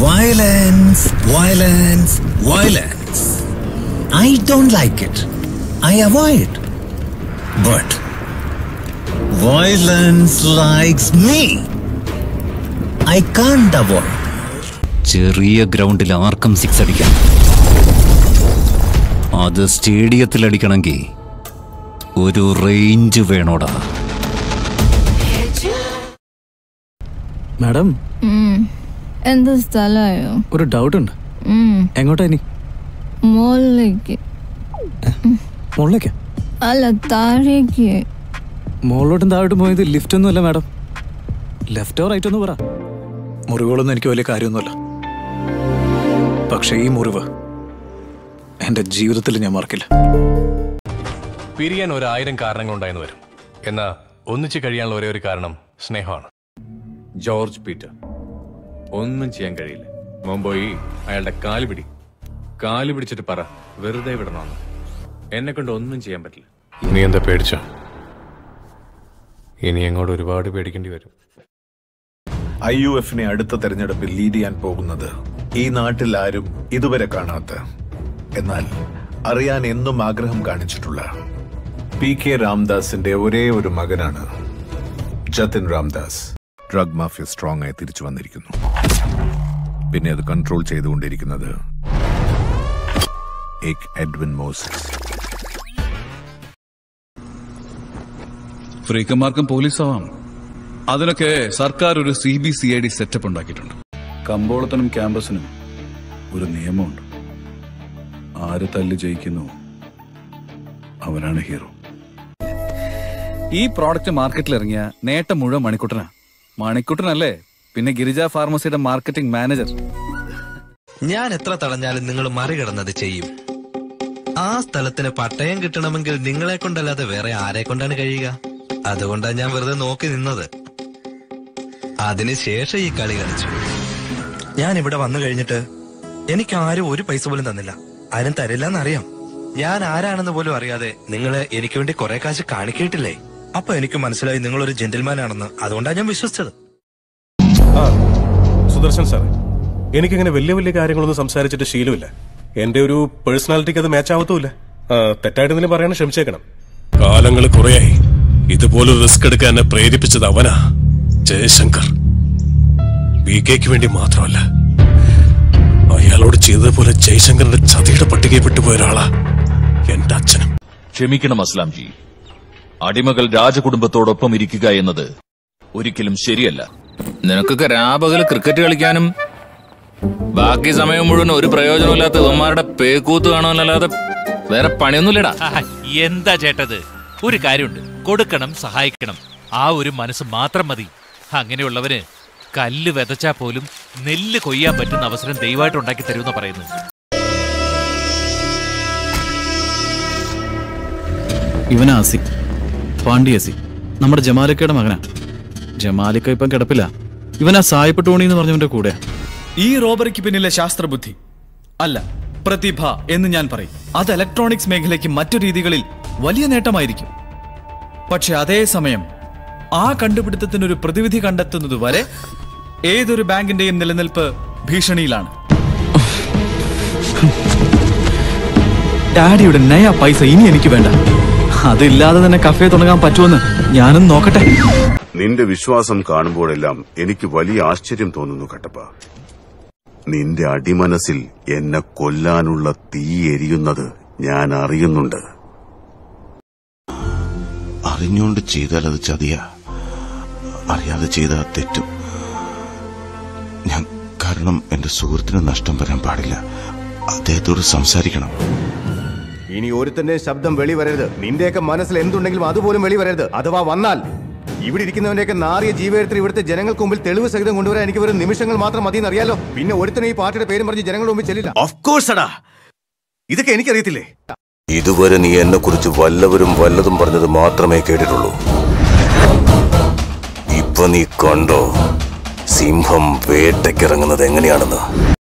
Violence, violence, violence. I don't like it. I avoid. But violence likes me. I can't avoid. ചെറിയ ഗ്രൗണ്ടിൽ ആർക്കും six അടിക്കാം അത് സ്റ്റേഡിയത്തിൽ അടിക്കണമെങ്കിൽ ഒരു റേഞ്ച് വേണോടാ മാഡം എന്ത് സ്ഥലമായോ ഒരു ഡൗട്ട് ഉണ്ട് എങ്ങോട്ടാ ഇനി മോളിലേക്ക് മുകളിലേക്കാ അല്ല താഴേക്ക് മുകളിലോട്ടും താഴോട്ടും പോയത് ലിഫ്റ്റ് ഒന്നുമല്ല മാഡം ലെഫ്റ്റോ റൈറ്റ് ഒന്ന് പറ മുറിവുകളൊന്നും എനിക്ക് വലിയ കാര്യമൊന്നുമല്ല പക്ഷേ ഈ മുറിവ് എൻ്റെ ജീവിതത്തിൽ ഞാൻ മറക്കില്ല പിരിയാൻ ഒരായിരം കാരണങ്ങളുണ്ടായെന്ന് വരും എന്നാ ഒന്നിച്ചു കഴിയാനുള്ള ഒരേ ഒരു കാരണം സ്നേഹമാണ് ജോർജ് പീറ്റർ ഒന്നും ചെയ്യാൻ കഴിയില്ല മോൻ പോയി അയാളുടെ കാല് പിടി കാല് പിടിച്ചിട്ട് പറ വെറുതെ വിടണമെന്ന് എന്നെ കൊണ്ട് ഒന്നും ചെയ്യാൻ പറ്റില്ല നീ എന്താ പേടിച്ചോ ഇനി അങ്ങോട്ട് ഒരുപാട് പേടിക്കേണ്ടി വരും ഐ യു എഫിനെ അടുത്ത തെരഞ്ഞെടുപ്പിൽ ലീഡ് ചെയ്യാൻ പോകുന്നത് ഈ നാട്ടിൽ ആരും ഇതുവരെ കാണാത്ത എന്നാൽ അറിയാൻ എന്നും ആഗ്രഹം കാണിച്ചിട്ടുള്ള പി കെ രാംദാസിന്റെ ഒരേ ഒരു മകനാണ് Jatin Ramdas drug mafia strong ആയി തിരിച്ചു വന്നിരിക്കുന്നു പിന്നെ അത് കൺട്രോൾ ചെയ്തുകൊണ്ടിരിക്കുന്നത് എക് എഡ്വിൻ മോസസ് ഫ്രീക്കന്മാർക്കും പോലീസാവാം അതിനൊക്കെ സർക്കാർ ഒരു C B C I D setup ഉണ്ടാക്കിയിട്ടുണ്ട് കമ്പോളത്തിനും ക്യാമ്പസിനും ഒരു നിയമമുണ്ട് ആര് തല്ല് ജയിക്കുന്നു അവനാണ് ഹീറോ ഈ പ്രോഡക്റ്റ് മാർക്കറ്റിൽ ഇറങ്ങിയ നേട്ടം മുഴുവൻ മണിക്കുട്ടനാ മണിക്കുട്ടനല്ലേ പിന്നെ ഗിരിജ ഫാർമസിയുടെ മാർക്കറ്റിംഗ് മാനേജർ ഞാൻ എത്ര തടഞ്ഞാലും നിങ്ങൾ മറികടന്നത് ചെയ്യും ആ സ്ഥലത്തിന് പട്ടയം കിട്ടണമെങ്കിൽ നിങ്ങളെ കൊണ്ടല്ലാതെ വേറെ ആരെ കൊണ്ടാണ് കഴിയുക അതുകൊണ്ടാണ് ഞാൻ വെറുതെ നോക്കി നിന്നത് അതിനുശേഷം ഈ കളി കളിച്ചു ഞാൻ ഇവിടെ വന്നു കഴിഞ്ഞിട്ട് എനിക്ക് ആരും ഒരു പൈസ പോലും തന്നില്ല ആരും തരില്ലെന്നറിയാം ഞാൻ ആരാണെന്ന് പോലും അറിയാതെ നിങ്ങളെ എനിക്ക് വേണ്ടി കുറെ കാശ് കാണിക്കേട്ടില്ലേ അപ്പൊ എനിക്ക് മനസ്സിലായി നിങ്ങൾ ഒരു ജെന്റിൽമാൻ ആണെന്ന് അതുകൊണ്ടാണ് ഞാൻ വിശ്വസിച്ചത് ആ സുദർശൻ സാറേ എനിക്കിങ്ങനെ വലിയ വലിയ കാര്യങ്ങളൊന്നും സംസാരിച്ചിട്ട് ശീലമില്ല എന്റെ ഒരു പേഴ്സണാലിറ്റിക്ക് അത് മാച്ച് ആവത്തുമില്ല ആ, തെറ്റായിട്ട് എന്തെങ്കിലും പറയാൻ ക്ഷമിച്ചേക്കണം കാലങ്ങൾ കുറയായി ഇതുപോലെ റിസ്ക് എടുക്കാൻ എന്നെ പ്രേരിപ്പിച്ചത് അവനാ ജയശങ്കർ ബി കെക്ക് വേണ്ടി മാത്രമല്ല അയാളോട് ചെയ്തതുപോലെ ജയശങ്കറിന്റെ ചതിയുടെ പട്ടികയിൽ വിട്ടുപോയ ഒരാളാ എന്റെ അച്ഛനും ക്ഷമിക്കണം അസ്ലാംജി അടിമകൾ രാജകുടുംബത്തോടൊപ്പം ഇരിക്കുക എന്നത് ഒരിക്കലും ശരിയല്ല നിനക്കൊക്കെ രാപകല് ക്രിക്കറ്റ് കളിക്കാനും ബാക്കി സമയം മുഴുവൻ ഒരു പ്രയോജനമില്ലാത്ത ഇവന്മാരുടെ പേക്കൂത്ത് കാണാനല്ലാതെ വേറെ പണിയൊന്നുമില്ലടാ ആഹാ, എന്താ ചേട്ടത് ഒരു കാര്യമുണ്ട് കൊടുക്കണം സഹായിക്കണം ആ ഒരു മനസ്സ് മാത്രം മതി അങ്ങനെയുള്ളവന് കല്ല് വിതച്ചാ പോലും നെല്ല് കൊയ്യാൻ പറ്റുന്ന അവസരം ദൈവമായിട്ട് ഉണ്ടാക്കി തരുമെന്ന് പറയുന്നു ഇവനാ അസി പാണ്ഡി അസി നമ്മുടെ ജമാലിക്കയുടെ മകനാ ജമാലിക്ക ഇപ്പം കിടപ്പില്ല ഇവനാ സായിപ്പ് ടോണി എന്ന് പറഞ്ഞവന്റെ കൂടെ ഈ റോബറിക്ക് പിന്നിലെ ശാസ്ത്രബുദ്ധി അല്ല പ്രതിഭ എന്ന് ഞാൻ പറയും അത് ഇലക്ട്രോണിക്സ് മേഖലയ്ക്ക് മറ്റു രീതികളിൽ വലിയ നേട്ടമായിരിക്കും പക്ഷെ അതേസമയം ആ കണ്ടുപിടുത്തത്തിനൊരു പ്രതിവിധി കണ്ടെത്തുന്നത് വരെ ഏതൊരു ബാങ്കിന്റെയും നിലനിൽപ്പ് ഭീഷണിയിലാണ് ഡാഡിയുടെ നയ പൈസ ഇനി എനിക്ക് വേണ്ട അതില്ലാതെ തന്നെ കഫേ തുടങ്ങാൻ പറ്റുമെന്ന് ഞാനും നോക്കട്ടെ നിന്റെ വിശ്വാസം കാണുമ്പോഴെല്ലാം എനിക്ക് വലിയ ആശ്ചര്യം തോന്നുന്നു കട്ടപ്പ നിന്റെ അടിമനസ്സിൽ എന്നെ കൊല്ലാനുള്ള തീ എരിയുന്നത് ഞാൻ അറിയുന്നുണ്ട് അറിഞ്ഞുകൊണ്ട് ചെയ്താൽ അത് ചതിയ അറിയാതെ ചെയ്താൽ തെറ്റും ഞാൻ കാരണം എന്റെ സുഹൃത്തിന് നഷ്ടം വരാൻ പാടില്ല അദ്ദേഹത്തോട് സംസാരിക്കണം ഇനി ഒരുത്തന്റെ ശബ്ദം വെളി വരരുത് നിന്റെയൊക്കെ മനസ്സിൽ എന്തുണ്ടെങ്കിലും അതുപോലും വെളി വരരുത് അഥവാ വന്നാൽ ഇവിടെ ഇരിക്കുന്നവന്റെയൊക്കെ നാറിയ ജീവചരിത്രം ഇവിടുത്തെ ജനങ്ങൾക്ക് മുമ്പിൽ തെളിവ് സഹിതം കൊണ്ടുവരാൻ എനിക്ക് വെറും നിമിഷങ്ങൾ മാത്രം മതി എന്നറിയാലോ പിന്നെ ഒരുത്തനും ഈ പാർട്ടിയുടെ പേരും പറഞ്ഞ് ജനങ്ങളുടെ മുമ്പിൽ ചെല്ലില്ല ഓഫ് കോഴ്സ് അടാ ഇതൊക്കെ എനിക്കറിയത്തില്ലേ ഇതുവരെ നീ എന്നെ കുറിച്ച് വല്ലവരും വല്ലതും പറഞ്ഞത് മാത്രമേ കേട്ടിട്ടുള്ളൂ ഇപ്പൊ നീ കണ്ടോ സിംഹം വേട്ടയ്ക്കിറങ്ങുന്നത് എങ്ങനെയാണെന്ന്